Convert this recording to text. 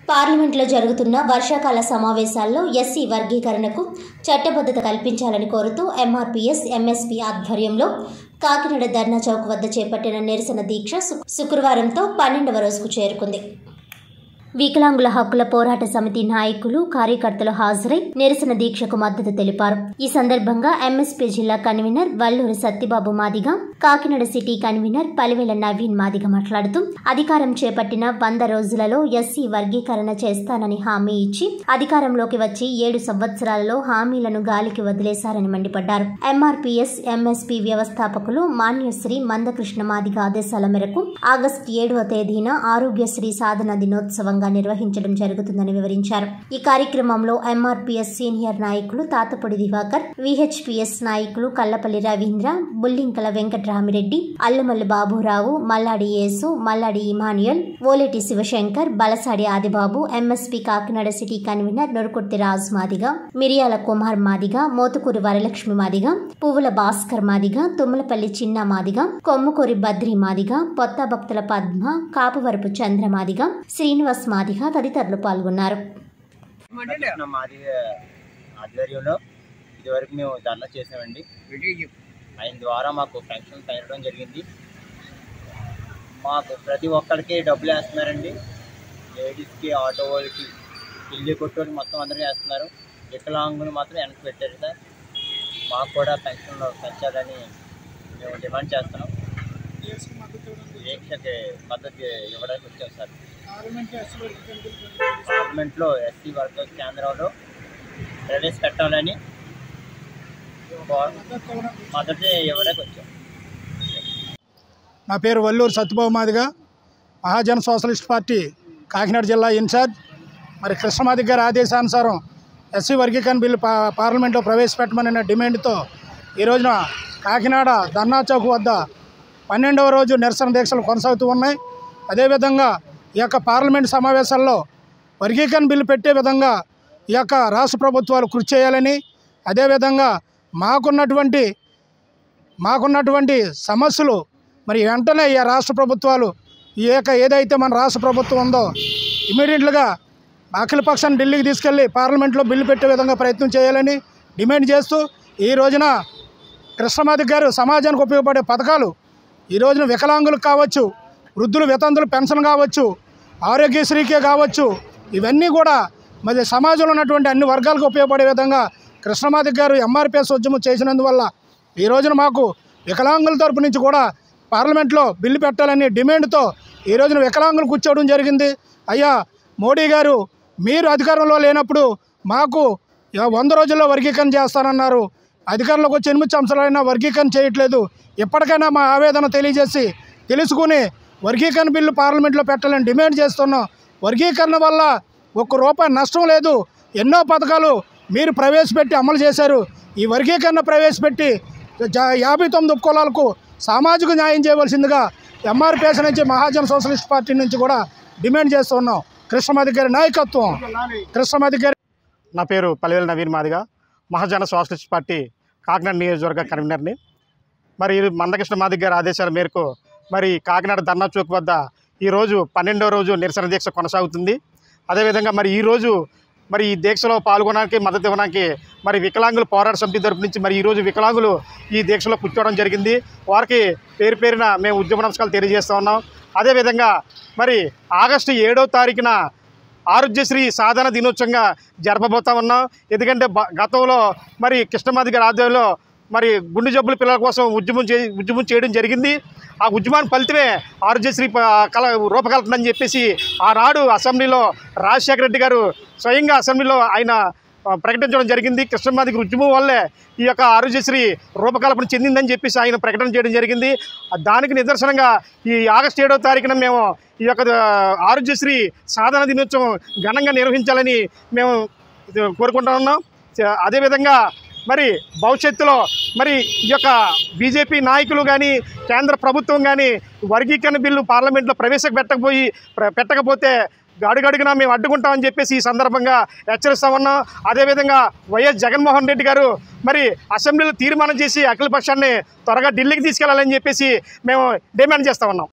పార్లమెంట్లో జరుగుతున్న వర్షాకాల సమావేశాల్లో ఎస్సీ వర్గీకరణకు చట్టబద్ధత కల్పించాలని కోరుతూ ఎంఆర్పీఎస్ ఎంఎస్పీ ఆధ్వర్యంలో కాకినాడ ధర్నా చౌక్ వద్ద చేపట్టిన నిరసన దీక్ష శు- శుక్రవారంతో పన్నెండవ రోజుకు చేరుకుంది వికలాంగుల హక్కుల పోరాట సమితి నాయకులు కార్యకర్తలు హాజరై నిరసన దీక్షకు మద్దతు తెలిపారు ఈ సందర్భంగా ఎంఎస్పీ జిల్లా convenor Valluri Satyababu Madiga Kakinada city convenor Palivela Naveen Madiga మాట్లాడుతూ అధికారం చేపట్టిన వంద రోజులలో ఎస్సీ వర్గీకరణ చేస్తానని హామీ ఇచ్చి అధికారంలోకి వచ్చి ఏడు సంవత్సరాలలో హామీలను గాలికి వదిలేశారని మండిపడ్డారు ఎంఆర్పీఎస్ ఎంఎస్పీ వ్యవస్థాపకులు మాన్యశ్రీ మందకృష్ణ మాదిగ ఆదేశాల మేరకు ఆగస్టు ఏడవ తేదీన ఆరోగ్యశ్రీ సాధన దినోత్సవంగా నిర్వహించడం జరుగుతుందని వివరించారు ఈ కార్యక్రమంలో ఎంఆర్పీఎస్ సీనియర్ నాయకులు తాతపొడి దివాకర్ విహెచ్పిఎస్ నాయకులు కల్లపల్లి రవీంద్ర బుల్లింకల వెంకట్రామిరెడ్డి అల్లమల్లి బాబురావు మల్లాడి యేసు మల్లాడి ఇమాన్యుయల్ ఓలేటి శివశంకర్ బలసాడి ఆదిబాబు ఎంఎస్పీ కాకినాడ సిటీ కన్వీనర్ నొరుకుర్తి రాజు మాదిగ మిరియాల కుమార్ మాదిగ మోతుకూరి వరలక్ష్మి మాదిగ పువ్వుల భాస్కర్ మాదిగ తుమ్మలపల్లి చిన్న మాదిగ కొమ్ముకూరి బద్రి మాదిగ పొత్త భక్తుల పద్మ కాపువరపు చంద్ర మాదిగ శ్రీనివాస్ మాదిగ తదితరులు పాల్గొన్నారు కృష్ణ మాది ఆధ్వర్యంలో ఇదివరకు మేము ధర్నా చేసామండి ఆయన ద్వారా మాకు పెన్షన్ పెంచడం జరిగింది మాకు ప్రతి ఒక్కరికి డబ్బులు వేస్తున్నారండి లేడీస్కి ఆటో వాళ్ళకి ఇల్లు కొట్టోళ్ళకి మొత్తం అందరూ వేస్తున్నారు వికలాంగులు మాత్రం వెనక్కి పెట్టారు సార్ మాకు కూడా పెన్షన్ పెంచాలని మేము డిమాండ్ చేస్తున్నాం దీక్షకి మద్దతు ఇవ్వడానికి వచ్చాం సార్ పార్లమెంట్లో ఎస్సీ వర్గ కేంద్రంలో ప్రవేశపెట్టాలని మద్దతు ఇవ్వడానికి వచ్చాం నా పేరు వల్లూరు సత్యబాబు మాదిగా మహాజన సోషలిస్ట్ పార్టీ కాకినాడ జిల్లా ఇన్ఛార్జ్ మరి కృష్ణమాది గారి ఆదేశానుసారం ఎస్సీ వర్గీకరణ బిల్లు పా పార్లమెంట్లో ప్రవేశపెట్టమని డిమాండ్తో ఈ రోజున కాకినాడ ధర్నా చౌక్ వద్ద పన్నెండవ రోజు నిరసన దీక్షలు కొనసాగుతూ ఉన్నాయి అదేవిధంగా ఈ యొక్క పార్లమెంట్ సమావేశాల్లో వర్గీకరణ బిల్లు పెట్టే విధంగా ఈ యొక్క రాష్ట్ర ప్రభుత్వాలు కృషి చేయాలని అదేవిధంగా మాకున్నటువంటి మాకున్నటువంటి సమస్యలు మరి వెంటనే ఈ రాష్ట్ర ప్రభుత్వాలు ఈ యొక్క ఏదైతే మన రాష్ట్ర ప్రభుత్వం ఉందో ఇమీడియట్లుగా అఖిలపక్షాన్ని ఢిల్లీకి తీసుకెళ్లి పార్లమెంట్లో బిల్లు పెట్టే విధంగా ప్రయత్నం చేయాలని డిమాండ్ చేస్తూ ఈ రోజున కృష్ణమాది గారు సమాజానికి ఉపయోగపడే పథకాలు ఈ రోజున వికలాంగులకు కావచ్చు వృద్ధులు వితంతులు పెన్షన్ కావచ్చు ఆరోగ్యశ్రీకే కావచ్చు ఇవన్నీ కూడా మరి సమాజంలో ఉన్నటువంటి అన్ని వర్గాలకు ఉపయోగపడే విధంగా కృష్ణమాది గారు ఎంఆర్పిఎస్ ఉద్యమం చేసినందువల్ల ఈ రోజున మాకు వికలాంగుల తరపు నుంచి కూడా పార్లమెంట్లో బిల్లు పెట్టాలని డిమాండ్తో ఈ రోజున వికలాంగులు కూర్చోవడం జరిగింది అయ్యా మోడీ గారు మీరు అధికారంలో లేనప్పుడు మాకు ఇక వంద రోజుల్లో వర్గీకరణ చేస్తానన్నారు అధికారంలోకి వచ్చి ఎనిమిది సంవత్సరాలైనా వర్గీకరణ చేయట్లేదు ఎప్పటికైనా మా ఆవేదన తెలియజేసి తెలుసుకుని వర్గీకరణ బిల్లు పార్లమెంట్లో పెట్టాలని డిమాండ్ చేస్తున్నాం వర్గీకరణ వల్ల ఒక్క రూపాయి నష్టం లేదు ఎన్నో పథకాలు మీరు ప్రవేశపెట్టి అమలు చేశారు ఈ వర్గీకరణ ప్రవేశపెట్టి జా- యాభై తొమ్మిది ఉపకులాలకు సామాజిక న్యాయం చేయవలసిందిగా ఎంఆర్పిఎస్ నుంచి మహాజన సోషలిస్ట్ పార్టీ నుంచి కూడా డిమాండ్ చేస్తున్నాం కృష్ణమాది గారి నాయకత్వం కృష్ణమాది గారి నా పేరు పల్లెల నవీన్ మాదిగా మహాజన సోషలిస్ట్ పార్టీ కాకినాడ నియోజకవర్గ కన్వీనర్ని మరి ఈ మందకృష్ణ మాదిగ గారి ఆదేశాల మేరకు మరి కాకినాడ ధర్నా చౌక్ వద్ద ఈరోజు పన్నెండో రోజు నిరసన దీక్ష కొనసాగుతుంది అదేవిధంగా మరి ఈరోజు మరి ఈ దీక్షలో పాల్గొనడానికి మద్దతు ఇవ్వడానికి మరి వికలాంగుల పోరాట సమితి తరపు నుంచి మరి ఈరోజు వికలాంగులు ఈ దీక్షలో కూర్చోవడం జరిగింది వారికి పేరు పేరున మేము ఉద్యమ నమస్కారాలు తెలియజేస్తూ ఉన్నాం అదేవిధంగా మరి ఆగస్టు ఏడో తారీఖున ఆరోగ్యశ్రీ సాధన దినోత్సవంగా జరపబోతా ఉన్నాం ఎందుకంటే బ- గతంలో మరి కృష్ణమాది గారి ఆధ్వర్యంలో మరి గుండె జబ్బుల పిల్లల కోసం ఉద్యమం చే ఉద్యమం చేయడం జరిగింది ఆ ఉద్యమానికి ఫలితమే ఆరోగ్యశ్రీ ప- కల రూపకల్పన అని చెప్పేసి ఆనాడు అసెంబ్లీలో రాజశేఖర రెడ్డి గారు స్వయంగా అసెంబ్లీలో ఆయన ఆ, ప్రకటించడం జరిగింది కృష్ణమాది గారి ఉద్యమం వల్లే ఈ యొక్క ఆరోగ్యశ్రీ రూపకల్పన చెందిందని చెప్పేసి ఆయన ప్రకటన చేయడం జరిగింది ఆ దానికి నిదర్శనంగా ఈ ఆగస్టు ఏడవ తారీఖున మేము ఈ యొక్క ఆ, ఆరోగ్యశ్రీ సాధన దినోత్సవం ఘనంగా నిర్వహించాలని మేము ఇది కోరుకుంటా ఉన్నాం చ- అదేవిధంగా మరి భవిష్యత్తులో మరి ఈ యొక్క బీజేపీ నాయకులు కానీ కేంద్ర ప్రభుత్వం కానీ వర్గీకరణ బిల్లు పార్లమెంట్లో ప్రవేశపెట్టకపోయి ప్ర- పెట్టకపోతే అడుగడుగునా మేము అడ్డుకుంటామని చెప్పేసి ఈ సందర్భంగా హెచ్చరిస్తా ఉన్నాం అదేవిధంగా వైఎస్ జగన్మోహన్ రెడ్డి గారు మరి అసెంబ్లీలో తీర్మానం చేసి అఖిల పక్షాన్ని త్వరగా ఢిల్లీకి తీసుకెళ్లాలని చెప్పేసి మేము డిమాండ్ చేస్తా ఉన్నాం